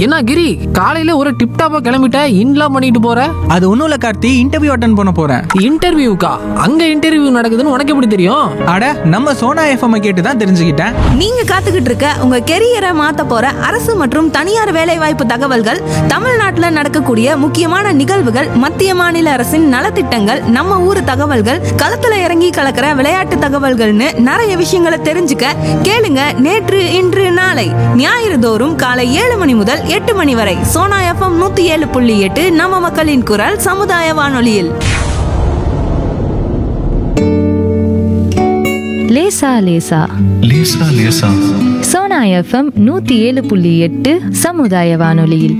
என்ன கிரி காலையில ஒரு டிப் டாப்பா கிளம்பிட்ட இன்லாம் பண்ணிட்டு போற அது ஒன்றும் இல்லை கார்த்தி இன்டர்வியூ அட்டன் பண்ண போகிறேன் இன்டர்வியூக்கா அங்க இன்டர்வியூ நடக்குதுன்னு உனக்கு எப்படி தெரியும் அட நம்ம சோனா எஃப்எம் கேட்டு தான் தெரிஞ்சுக்கிட்டேன் நீங்க காத்துக்கிட்டு இருக்க உங்க கெரியரை மாத்த போற அரசு மற்றும் தனியார் வேலைவாய்ப்பு தகவல்கள் தமிழ்நாட்டுல நடக்கக்கூடிய முக்கியமான நிகழ்வுகள் மத்திய மாநில அரசின் நலத்திட்டங்கள் நம்ம ஊர் தகவல்கள் களத்துல இறங்கி கலக்கிற விளையாட்டு தகவல்கள்னு நிறைய விஷயங்களை தெரிஞ்சுக்க கேளுங்க நேற்று இன்று நாளை ஞாயிறு தோறும் காலை ஏழு மணி முதல் எட்டு மணி வரை சோனா எஃப்எம் நூத்தி ஏழு புள்ளி எட்டு நம்ம மக்களின் குரல் சமுதாய வானொலியில் லேசா லேசா லேசா லேசா சோனா எஃப்எம் நூத்தி ஏழு புள்ளி எட்டு சமுதாய வானொலியில்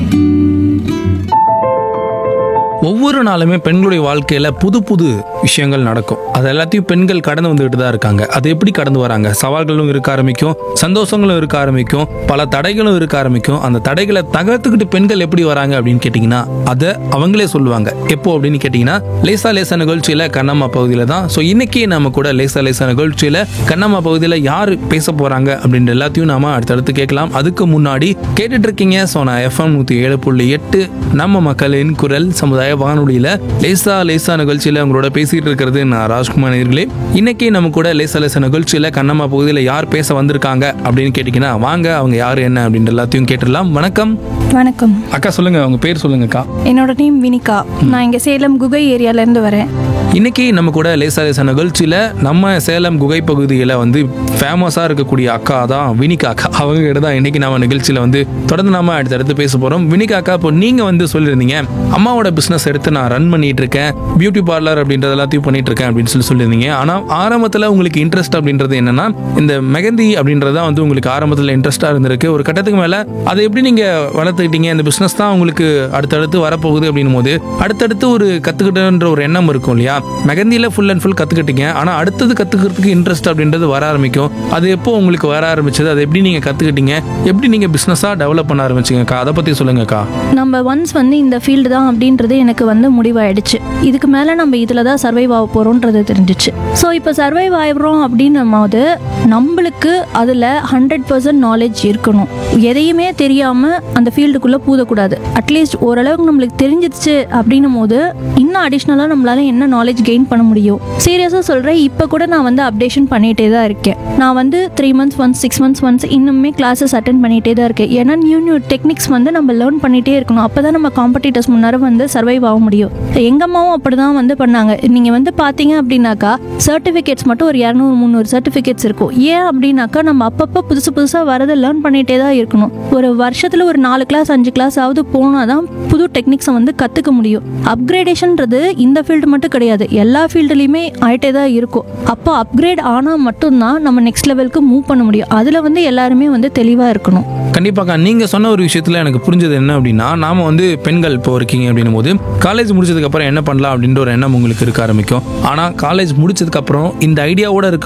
ஒவ்வொரு நாளுமே பெண்களுடைய வாழ்க்கையில புது புது விஷயங்கள் நடக்கும் அது எல்லாத்தையும் பெண்கள் கடந்து வந்துகிட்டு தான் இருக்காங்க அது எப்படி கடந்து வராங்க சவால்களும் இருக்க ஆரம்பிக்கும் சந்தோஷங்களும் இருக்க ஆரம்பிக்கும் பல தடைகளும் இருக்க ஆரம்பிக்கும் அந்த தடைகளை தகர்த்துக்கிட்டு பெண்கள் எப்படி வராங்க அப்படின்னு கேட்டிங்கன்னா அதை அவங்களே சொல்லுவாங்க எப்போ அப்படின்னு கேட்டிங்கன்னா லேசா லேசா நிகழ்ச்சியில கண்ணம்மா பகுதியில தான் ஸோ இன்னைக்கு நம்ம கூட லேசா லேசா நிகழ்ச்சியில கண்ணம்மா பகுதியில் யார் பேச போறாங்க அப்படின்ற எல்லாத்தையும் நாம அடுத்தடுத்து கேட்கலாம் அதுக்கு முன்னாடி கேட்டுட்டு இருக்கீங்க சோனா எஃப்எம் நூத்தி ஏழு புள்ளி எட்டு நம்ம மக்களின் குரல் சமுதாய வானொலியில லேசா லேசா நிகழ்ச்சியில உங்களோட பேசிட்டு இருக்கிறது நான் ராஜ்குமார் நேர்களே இன்னைக்கு நம்ம கூட லேசா லேசா நிகழ்ச்சியில கண்ணம்மா பகுதியில் யார் பேச வந்திருக்காங்க அப்படின்னு கேட்டிங்கன்னா வாங்க அவங்க யார் என்ன அப்படின்ற எல்லாத்தையும் கேட்டுடலாம் வணக்கம் வணக்கம் அக்கா சொல்லுங்க அவங்க பேர் சொல்லுங்கக்கா என்னோட நேம் வினிகா நான் இங்கே சேலம் குகை ஏரியாலேருந்து வரேன் இன்னைக்கு நம்ம கூட லேசா லேசா நிகழ்ச்சியில நம்ம சேலம் குகை பகுதியில் வந்து ஃபேமஸாக இருக்கக்கூடிய அக்கா தான் வினிகா அக்கா அவங்க கிட்ட தான் இன்னைக்கு நம்ம நிகழ்ச்சியில் வந்து தொடர்ந்து நாம அடுத்தடுத்து பேச போகிறோம் வினிகா அக்கா இப்போ நீங்கள் வந்து சொல்லியிருந்தீங்க அம்மாவோட பிஸ்னஸ் எடுத்து நான் ரன் பண்ணிட்டு இருக்கேன் பியூட்டி பார்லர் அப்படின்றது எல்லாத்தையும் பண்ணிட்டு இருக்கேன் அப்படின்னு சொல்லி சொல்லியிருந்தீங்க ஆனால் ஆரம்பத்தில் உங்களுக்கு இன்ட்ரெஸ்ட் அப்படின்றது என்னன்னா இந்த மெகந்தி அப்படின்றது தான் வந்து உங்களுக்கு ஆரம்பத்தில் இன்ட்ரெஸ்டாக இருந்திருக்கு ஒரு கட்டத்துக்கு மேலே அதை எப்படி நீங்கள் வளர்த்துக்கிட்டீங்க இந்த பிஸ்னஸ் தான் உங்களுக்கு அடுத்தடுத்து வரப்போகுது அப்படின்னும் போது அடுத்தடுத்து ஒரு கற்றுக்கிட்டன்ற ஒரு எண்ணம் இருக்கும் இல்லையா மெகந்தியில் ஃபுல் அண்ட் ஃபுல் கற்றுக்கிட்டீங்க ஆனால் அடுத்தது கற்றுக்கிறதுக்கு இன்ட்ரெஸ்ட் அப்படின்றது வர ஆரம்பிக்கும் அது எப்போ உங்களுக்கு வர ஆரம்பிச்சது அதை எப்படி நீங்கள் கற்றுக்கிட்டீங்க எப்படி நீங்கள் பிஸ்னஸாக டெவலப் பண்ண ஆரம்பிச்சிங்கக்கா அதை பற்றி சொல்லுங்கக்கா நம்ம ஒன்ஸ் வந்து இந்த ஃபீல்டு தான் அப்படின்றது எனக்கு வந்து முடிவாயிடுச்சு இதுக்கு மேலே நம்ம இதில் தான் சர்வைவ் ஆக போகிறோன்றது தெரிஞ்சிச்சு ஸோ இப்போ சர்வைவ் ஆகிறோம் அப்படின்னும் போது நம்மளுக்கு அதில் ஹண்ட்ரட் பர்சன்ட் நாலேஜ் இருக்கணும் எதையுமே தெரியாமல் அந்த ஃபீல்டுக்குள்ளே பூதக்கூடாது அட்லீஸ்ட் ஓரளவுக்கு நம்மளுக்கு தெரிஞ்சிருச்சு அப்படின்னும் போது இன்னும் அடிஷ்னலாக நம்மளால என்ன நாலேஜ் கெயின் பண்ண முடியும் சீரியஸாக சொல்கிறேன் இப்போ கூட நான் வந்து அப்டேஷன் பண்ணிகிட்டே தான் இருக்கேன் நான் வந்து three months once six months once இன்னுமே கிளாஸஸ் அட்டன் பண்ணிகிட்டே தான் இருக்கேன் ஏன்னா நியூ நியூ டெக்னிக்ஸ் வந்து நம்ம லேர்ன் பண்ணிகிட்டே இருக்கணும் அப்போ தான் நம்ம காம்படிட்டர்ஸ் முன்னார வந்து சர்வைவ் ஆக முடியும் எங்கள் அம்மாவும் அப்படி தான் வந்து பண்ணாங்க நீங்கள் வந்து பார்த்தீங்க அப்படின்னாக்கா சர்டிஃபிகேட்ஸ் மட்டும் ஒரு இரநூறு முந்நூறு சர்டிஃபிகேட்ஸ் இருக்கும் ஏன் அப்படின்னாக்கா நம்ம அப்பப்போ புதுசு புதுசாக வரதை லேர்ன் பண்ணிகிட்டே தான் இருக்கணும் ஒரு வருஷத்தில் ஒரு நாலு கிளாஸ் அஞ்சு கிளாஸ் ஆகுது போனால் தான் புது டெக்னிக்ஸை வந்து கற்றுக்க முடியும் அப்கிரேடேஷன்ன்றது இந்த ஃபீல்டு மட்டும் கிடையாது எல்லா ஃபீல்டுலேயுமே ஆகிட்டே தான் இருக்கும் அப்போ அப்கிரேட் ஆனால் மட்டும்தான் நம்ம நெக்ஸ்ட் லெவலுக்கு மூவ் பண்ண முடியும் அதில் வந்து எல்லாருமே வந்து தெளிவாக இருக்கணும் கண்டிப்பாக்கா நீங்கள் சொன்ன ஒரு விஷயத்தில் எனக்கு புரிஞ்சது என்ன அப்படின்னா நாம வந்து பெண்கள் இப்போ இருக்கீங்க அப்படின்னும் போது காலேஜ் முடிச்சதுக்கப்புறம் என்ன பண்ணலாம் அப்படின்ற ஒரு எண்ணம் உங்களுக்கு இருக்க ஆரம்பிக்கும் ஆனால் காலேஜ் முடிச்சதுக்கப்புறம் இந்த ஐடியாவோட இருக்க